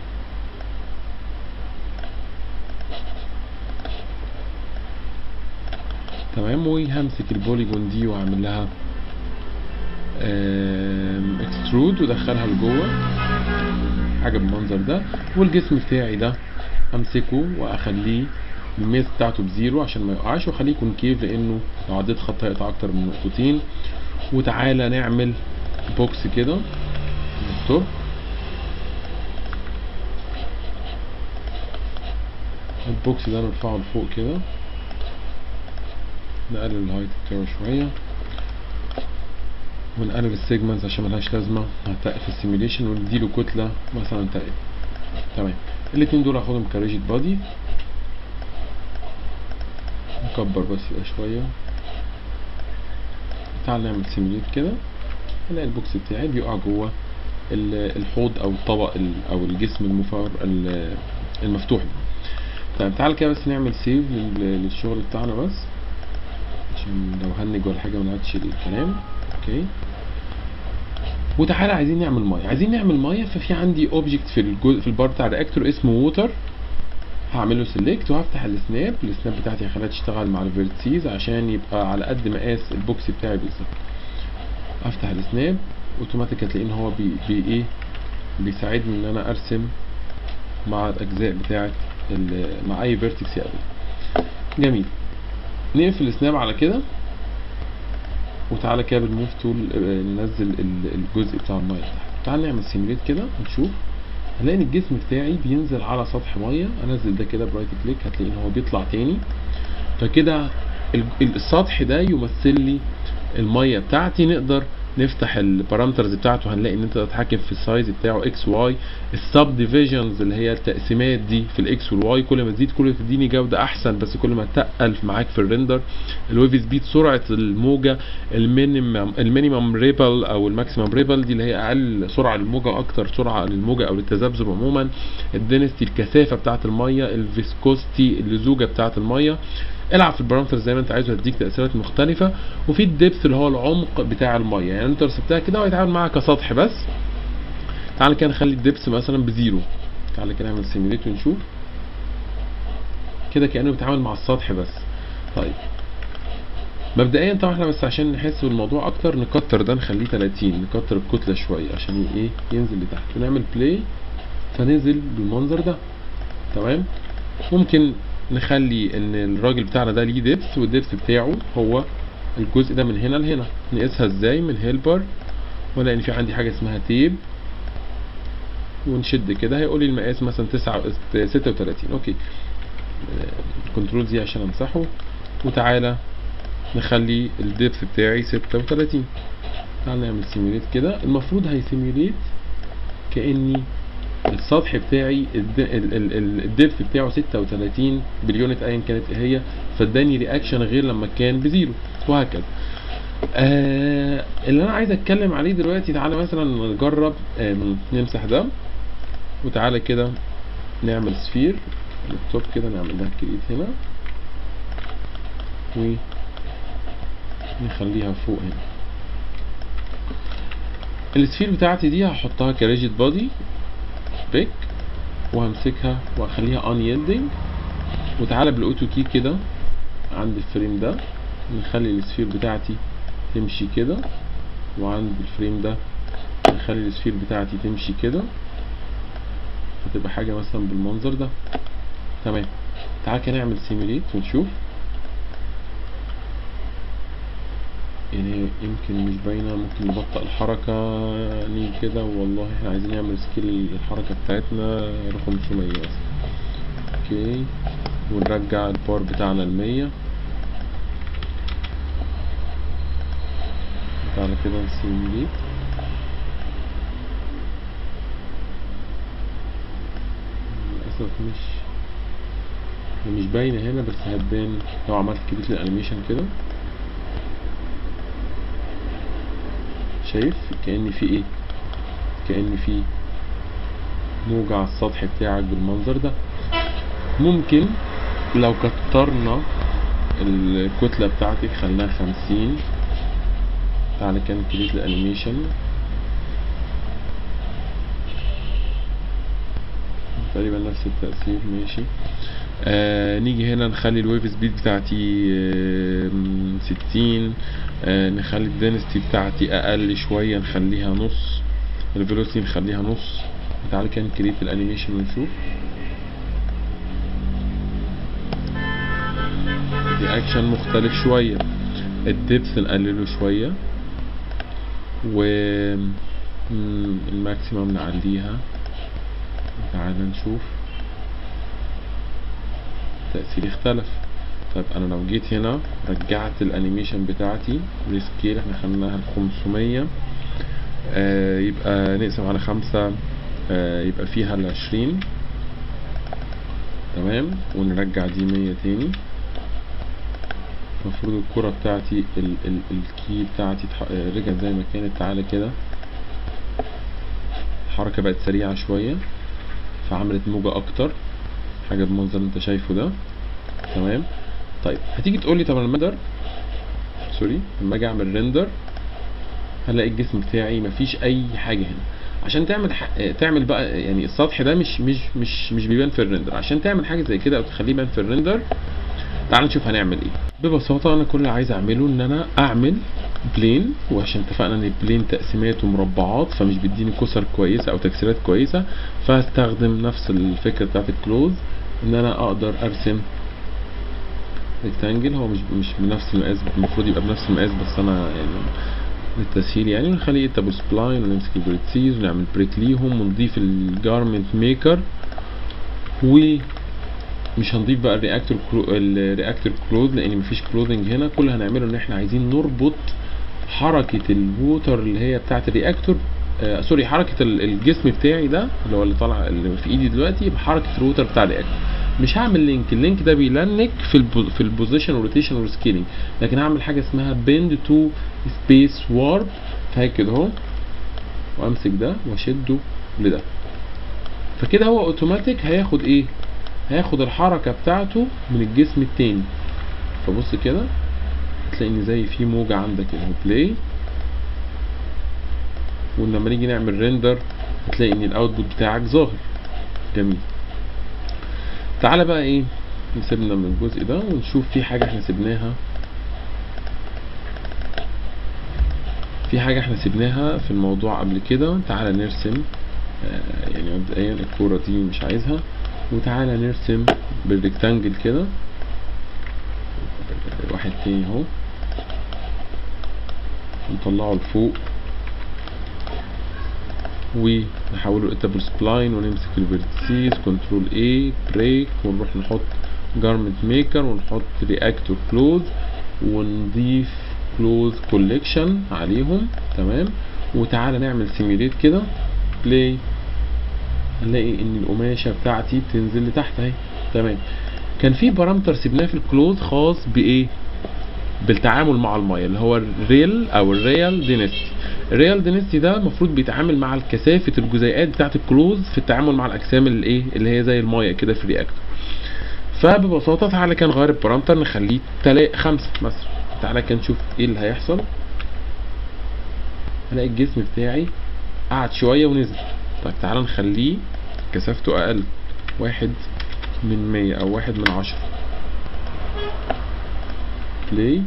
تمام وهمسك البوليجون دي واعمل لها اكسترود وادخلها لجوه حاجه بالمنظر ده والجسم بتاعي ده امسكه واخليه الميز بتاعته بزيرو عشان ما يقعش واخليه كونكيف لانه لو عديت خط هيقطع اكتر من نقطتين وتعالى نعمل بوكس كده ستوب البوكس ده نرفعه لفوق كده نقلل الهايت بتاعه شويه ونقلل السيجمنتس عشان ملهاش لازمه هتقف في السيميليشن ونديله كتله مثلا تقل تمام الاتنين دول هاخدهم كريجيد بادي نكبر بس يبقى شويه تعال نعمل سيميليت كده نلاقي البوكس بتاعي بيقع جوه ال- الحوض او الطبق ال- او الجسم المفار ال- المفتوح ده طيب تعال كده بس نعمل سيف للشغل بتاعنا بس عشان لو هنج ولا حاجه ما نعدش الكلام اوكي وتعالى عايزين نعمل ميه عايزين نعمل ميه ففي عندي اوبجكت في الجزء في البار بتاع الرياكتور اسمه ووتر هعمل له سيلكت وهفتح السناب السناب بتاعتي هخليها تشتغل مع الفيرتسيز عشان يبقى على قد مقاس البوكس بتاعي بالظبط افتح السناب اوتوماتيك هتلاقي ان هو بي, بي ايه بيساعدني ان انا ارسم مع الاجزاء بتاعت ال- مع اي فيرتكس يقابل جميل نقفل السناب على كده وتعالى كده بالموف تول آه، ننزل ال- الجزء بتاع الميه تحت تعالى نعمل سيميليت كده ونشوف هنلاقي ان الجسم بتاعي بينزل على سطح ميه انزل ده كده برايت كليك هتلاقي ان هو بيطلع تاني فكده ال- ال- السطح ده يمثل لي الميه بتاعتي نقدر نفتح البارامترز بتاعته هنلاقي ان انت تتحكم في السايز بتاعه اكس واي السب ديفيجنز اللي هي التقسيمات دي في الاكس والواي كل ما تزيد كل ما تديني جوده احسن بس كل ما تقل معاك في الريندر الويف سبيد سرعه الموجه المينيمم المينيمم ريبل او الماكسيمم ريبل دي اللي هي اقل سرعه للموجه واكتر سرعه للموجه او للتذبذب عموما الدنستي الكثافه بتاعه الميه الفيسكوستي اللزوجه بتاعه الميه العب في البارامترز زي ما انت عايز هتديك تاثيرات مختلفه وفي الدبث اللي هو العمق بتاع الميه يعني انت رسمتها كده وهيتعامل معاها كسطح بس تعال كده نخلي الدبث مثلا بزيرو تعال كده نعمل سيميليت ونشوف كده كانه بيتعامل مع السطح بس طيب مبدئيا طبعا احنا بس عشان نحس بالموضوع اكتر نكتر ده نخليه 30 نكتر الكتله شويه عشان ايه ينزل لتحت ونعمل بلاي فننزل بالمنظر ده تمام ممكن نخلي ان الراجل بتاعنا ده ليه ديبث والديبث بتاعه هو الجزء ده من هنا لهنا نقيسها ازاي من هيلبر ولا ان في عندي حاجه اسمها تيب ونشد كده هيقول لي المقاس مثلا 9 36 اوكي الكنترول دي عشان امسحه وتعالى نخلي الديبث بتاعي 36 تعال نعمل سيميوليت كده المفروض هيسيميوليت كاني السطح بتاعي الد- ال- ال- ال- الدبث بتاعه 36 باليونت ايا كانت ايه هي فاداني رياكشن غير لما كان بزيرو وهكذا آه اللي انا عايز اتكلم عليه دلوقتي تعالى مثلا نجرب آم، نمسح ده وتعالى كده نعمل سفير اللابتوب كده نعمل لها كريت هنا و نخليها فوق هنا السفير بتاعتي دي هحطها كريجيد بودي بيك وهمسكها واخليها ان يلدنج وتعالى بالاوتو كي كده عند الفريم ده نخلي السفير بتاعتي تمشي كده وعند الفريم ده نخلي السفير بتاعتي تمشي كده هتبقى حاجة مثلا بالمنظر ده تمام تعالى كده نعمل سيميليت ونشوف يعني يمكن مش باينة ممكن نبطئ الحركة نيجي كده والله احنا عايزين نعمل سكيل الحركة بتاعتنا رقم 500 مثلا اوكي ونرجع البار بتاعنا المية تعالى كده نسيميليت للأسف مش هي مش باينة هنا بس هتبان لو عملت كريت للأنيميشن كده شايف كأن في ايه كأن في موجة على السطح بتاعك بالمنظر ده ممكن لو كترنا الكتلة بتاعتك خليناها خمسين تعالى كان كريت الانيميشن تقريبا نفس التأثير ماشي آه نيجي هنا نخلي الويف سبيد بتاعتي آه ستين آه نخلي الدنستي بتاعتي اقل شوية نخليها نص الفيلوسيتي نخليها نص تعالى كان كريت الانيميشن ونشوف دي اكشن مختلف شوية الدبث نقلله شوية و مم، الماكسيمم نعليها تعالى نشوف التأثير اختلف طيب انا لو جيت هنا رجعت الانيميشن بتاعتي ريسكيل احنا خدناها 500 آه يبقى نقسم على خمسة آه يبقى فيها العشرين تمام ونرجع دي مية تاني المفروض الكرة بتاعتي ال ال الكي بتاعتي اتح- آه، رجعت زي ما كانت تعالى كده الحركة بقت سريعة شوية فعملت موجة أكتر حاجة بالمنظر اللي انت شايفه ده تمام طيب هتيجي تقول لي طب انا المدر سوري لما اجي اعمل ريندر هلاقي الجسم بتاعي مفيش اي حاجه هنا عشان تعمل ح... آه، تعمل بقى يعني السطح ده مش مش مش مش بيبان في الريندر عشان تعمل حاجه زي كده او تخليه يبان في الريندر تعال نشوف هنعمل ايه ببساطه انا كل اللي عايز اعمله ان انا اعمل بلين وعشان اتفقنا ان البلين تقسيماته مربعات فمش بيديني كسر كويسه او تكسيرات كويسه فهستخدم نفس الفكره بتاعت الكلوز ان انا اقدر ارسم ريكتانجل هو مش مش بنفس المقاس المفروض يبقى بنفس المقاس بس انا يعني للتسهيل يعني ونخليه تابل سبلاين ونمسك الفيرتسيز ونعمل بريك ليهم ونضيف الجارمنت ميكر و مش هنضيف بقى الرياكتور الرياكتور كلوز لان مفيش كلوزنج هنا كل اللي هنعمله ان احنا عايزين نربط حركه الووتر اللي هي بتاعه الرياكتور آه سوري حركه ال- الجسم بتاعي ده اللي هو اللي طالع اللي في ايدي دلوقتي بحركه الووتر بتاع الرياكتور مش هعمل لينك اللينك ده بيلنك في البو في البوزيشن والروتيشن والسكيلينج لكن هعمل حاجه اسمها بيند تو سبيس وارب فهي كده اهو وامسك ده واشده لده فكده هو اوتوماتيك هياخد ايه هياخد الحركه بتاعته من الجسم التاني فبص كده هتلاقي ان زي في موجه عندك كده بلاي ولما نيجي نعمل ريندر هتلاقي ان الاوتبوت بتاعك ظاهر جميل تعالى بقى ايه نسيبنا من الجزء ده ونشوف في حاجه احنا سيبناها في حاجه احنا سيبناها في الموضوع قبل كده تعالى نرسم آه، يعني مبدئيا الكوره دي مش عايزها وتعالى نرسم بالريكتانجل كده واحد تاني اهو نطلعه لفوق ونحوله لإتابل سبلاين ونمسك الفيرتسيز كنترول A بريك ونروح نحط جارمنت ميكر ونحط رياكتور كلوز ونضيف كلوز كوليكشن عليهم تمام وتعالى نعمل سيميليت كده بلاي هنلاقي ان القماشه بتاعتي بتنزل لتحت اهي تمام كان في بارامتر سيبناه في الكلوز خاص بايه بالتعامل مع الميه اللي هو الريل او الريال دينستي الريال دينستي ده المفروض بيتعامل مع كثافه الجزيئات بتاعه الكلوز في التعامل مع الاجسام اللي ايه اللي هي زي الميه كده في الرياكتور فببساطه تعالى كده نغير البارامتر نخليه تلا خمسة مثلا تعالى كده نشوف ايه اللي هيحصل هلاقي الجسم بتاعي قعد شويه ونزل طيب تعالى نخليه كثافته اقل واحد من مية او واحد من عشرة بلاي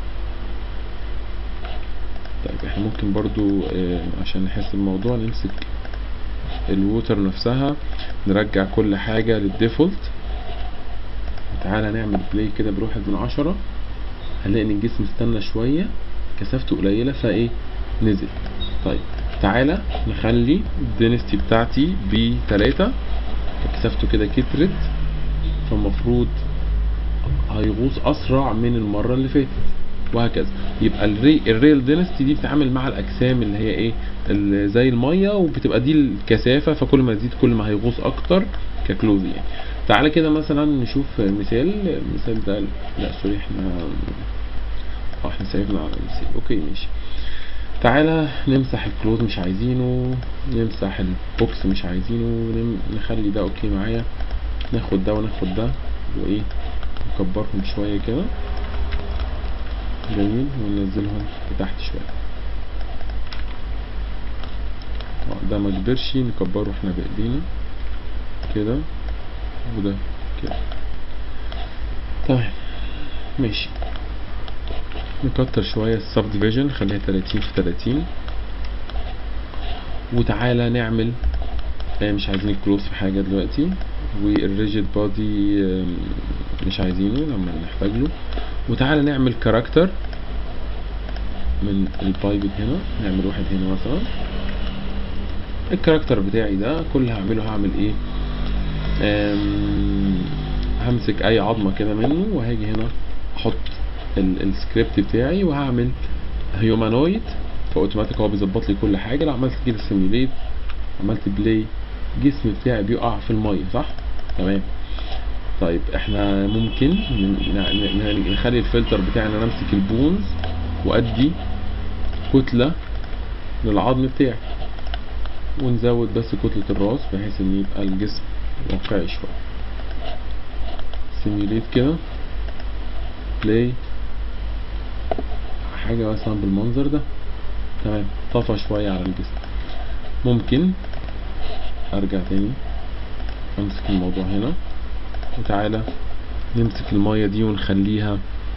طيب احنا ممكن برضو اه عشان نحس الموضوع نمسك الووتر نفسها نرجع كل حاجة للديفولت تعالى نعمل بلاي كده بواحد من عشرة هنلاقي ان الجسم استنى شوية كثافته قليلة فايه نزل طيب تعالى نخلي الدينستي بتاعتي بتلاتة كثافته كده كترت فالمفروض هيغوص اسرع من المره اللي فاتت وهكذا يبقى الري الريل دينستي دي بتتعامل مع الاجسام اللي هي ايه اللي زي الميه وبتبقى دي الكثافه فكل ما تزيد كل ما هيغوص اكتر ككلوز يعني تعالى كده مثلا نشوف مثال المثال ده لا سوري احنا اه احنا سيبنا على المثال اوكي ماشي تعالى نمسح الكلوز مش عايزينه نمسح البوكس مش عايزينه نم... نخلي ده اوكي معايا ناخد ده وناخد ده وايه نكبرهم شوية كده جميل وننزلهم لتحت شوية اه ده ما كبرش نكبره احنا بايدينا كده وده كده تمام ماشي نكتر شوية السب ديفيجن نخليها 30 في 30 وتعالى نعمل آه مش عايزين الكلوز في حاجة دلوقتي والريجيد بادي مش عايزينه لما نحتاج له وتعالى نعمل كاركتر من البايبت هنا نعمل واحد هنا مثلا الكاركتر بتاعي ده كل اللي هعمله هعمل ايه همسك اي عظمة كده منه وهاجي هنا احط السكريبت بتاعي وهعمل هيومانويد فاوتوماتيك هو بيظبط لي كل حاجه لو عملت كده سيميليت عملت بلاي الجسم بتاعي بيقع في الميه صح تمام طيب احنا ممكن نخلي الفلتر بتاعنا نمسك البونز وادي كتله للعظم بتاعي ونزود بس كتله الراس بحيث ان يبقى الجسم واقعي شويه سيميليت كده بلاي حاجة مثلا بالمنظر ده تمام طفى شوية على الجسم ممكن ارجع تاني امسك الموضوع هنا وتعالى نمسك المية دي ونخليها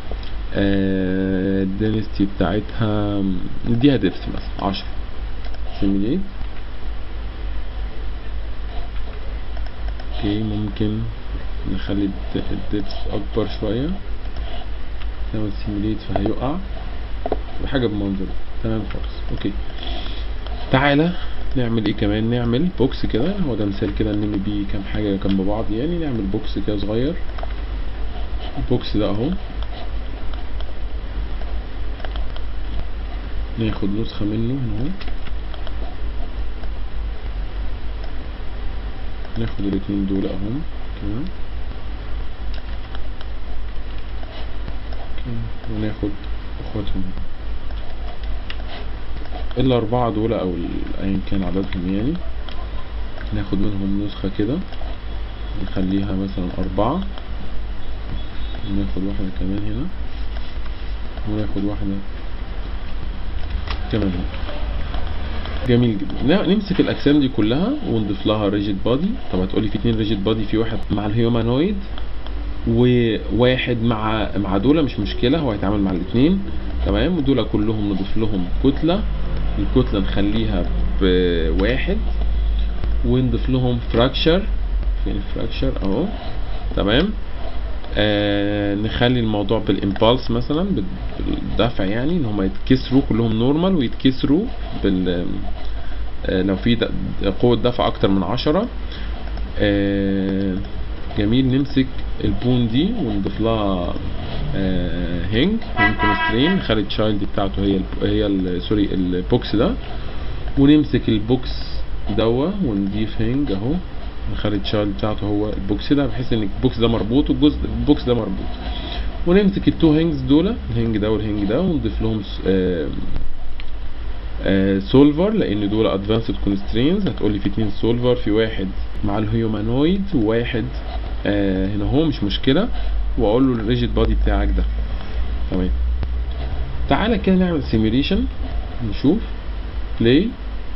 آه الدنستي بتاعتها نديها دبس مثلا عشرة سيميليت اوكي ممكن نخلي الدبس اكبر شوية نعمل سيميليت فهيقع بحاجة بالمنظر تمام خالص اوكي تعالى نعمل ايه كمان نعمل بوكس كده هو ده مثال كده نلم بيه كام حاجه جنب بعض يعني نعمل بوكس كده صغير البوكس ده اهو ناخد نسخة منه هنا اهو ناخد الاتنين دول اهو كده كده. وناخد اخواتهم الاربعة دول او ال- ايا كان عددهم يعني ناخد منهم نسخة كده نخليها مثلا اربعة وناخد واحدة كمان هنا وناخد واحدة كمان هنا جميل جدا ن- نمسك الاجسام دي كلها ونضيف لها ريجيد بادي طب هتقولي في اتنين ريجيد بادي في واحد مع الهيومانويد وواحد مع مع دول مش مشكله هو هيتعامل مع الاثنين تمام ودول كلهم نضيف لهم كتله الكتله نخليها بواحد ونضيف لهم فراكشر فين الفراكشر اهو تمام آه نخلي الموضوع بالامبالس مثلا بال- بالدفع يعني ان هم يتكسروا كلهم نورمال ويتكسروا بال آه لو في د- قوة دفع اكتر من عشرة آه جميل نمسك البون دي ونضيف لها آه هينج هينج كونسترين نخلي التشايلد بتاعته هي ال هي ال سوري البوكس ده ونمسك البوكس دوا ونضيف هينج اهو نخلي التشايلد بتاعته هو البوكس ده بحيث ان البوكس ده مربوط والجزء البوكس ده مربوط ونمسك التو هينجز دول الهينج ده والهينج ده ونضيف لهم س- آه آه سولفر لان دول ادفانسد كونسترينز هتقولي في اتنين سولفر في واحد مع الهيومانويد وواحد آه هنا هو مش مشكله واقول له الريجيد بادي بتاعك ده تمام تعالى كده نعمل سيميوليشن نشوف بلاي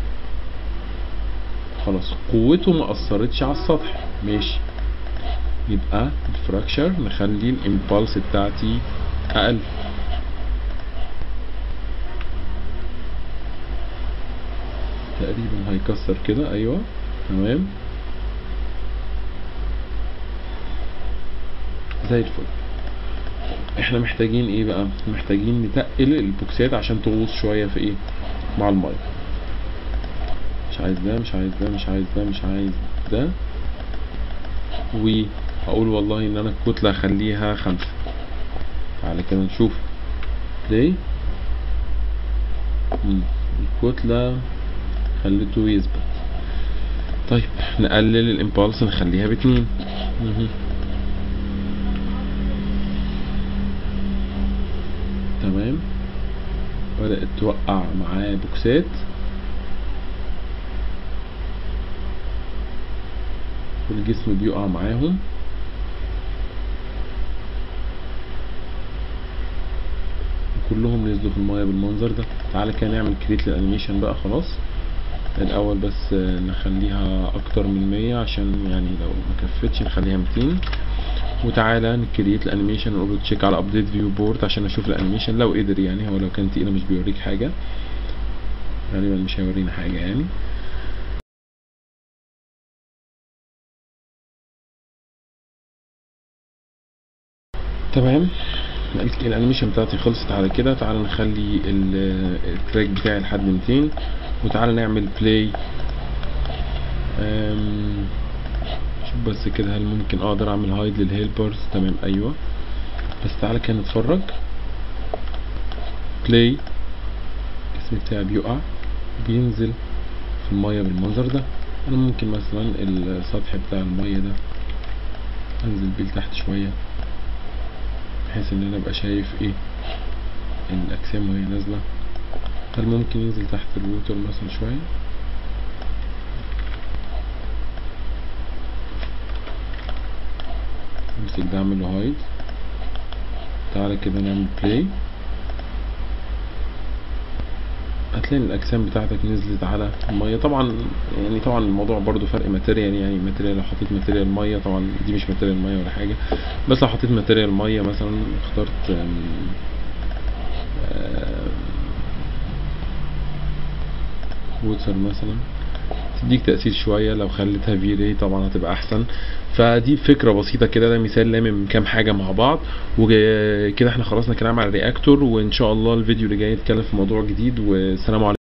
خلاص قوته ما اثرتش على السطح ماشي يبقى الفراكشر نخلي الامبالس بتاعتي اقل تقريبا هيكسر كده ايوه تمام زي الفل احنا محتاجين ايه بقى محتاجين نتقل البوكسات عشان تغوص شويه في ايه مع الميه مش عايز ده مش عايز ده مش عايز ده مش عايز ده وهقول والله ان انا الكتله اخليها خمسة تعالى كده نشوف ليه مم. الكتله خليته يثبت طيب نقلل الامبالس نخليها باتنين مهم. تمام بدأت توقع معاه بوكسات والجسم بيقع معاهم وكلهم نزلوا في المايه بالمنظر ده تعالى كده نعمل كريت للانيميشن بقى خلاص الاول بس آه، نخليها اكتر من 100 عشان يعني لو ما كفتش نخليها 200 وتعالى نكريت الانيميشن ونقول تشيك على ابديت فيو بورد عشان اشوف الانيميشن لو قدر يعني هو لو كان تقيله مش بيوريك حاجه غالبا مش هيورينا حاجه يعني تمام ال- الانيميشن بتاعتي خلصت على كده تعالى نخلي ال- التراك بتاعي لحد 200 وتعالى نعمل بلاي شوف بس كده هل ممكن اقدر اعمل هايد للهيلبرز تمام ايوه بس تعالى كده نتفرج بلاي الجسم بتاعي بيقع بينزل في المية بالمنظر ده انا ممكن مثلا السطح بتاع المية ده انزل بيه لتحت شوية بحيث ان انا ابقى شايف ايه الاجسام وهي نازلة هل ممكن ينزل تحت الووتر مثلا شوية امسك ده اعمل له هايد تعالى كده نعمل بلاي هتلاقي الاجسام بتاعتك نزلت على الميه طبعا يعني طبعا الموضوع برضو فرق ماتيريال يعني ماتيريال لو حطيت ماتيريال ميه طبعا دي مش ماتيريال ميه ولا حاجه بس لو حطيت ماتيريال ميه مثلا اخترت آم، آم، ووتر مثلا تديك تأثير شوية لو خليتها في راي طبعا هتبقى أحسن فدي فكرة بسيطة كده ده مثال لامم كام حاجة مع بعض وكده احنا خلصنا كلام على الرياكتور وإن شاء الله الفيديو اللي جاي نتكلم في موضوع جديد والسلام عليكم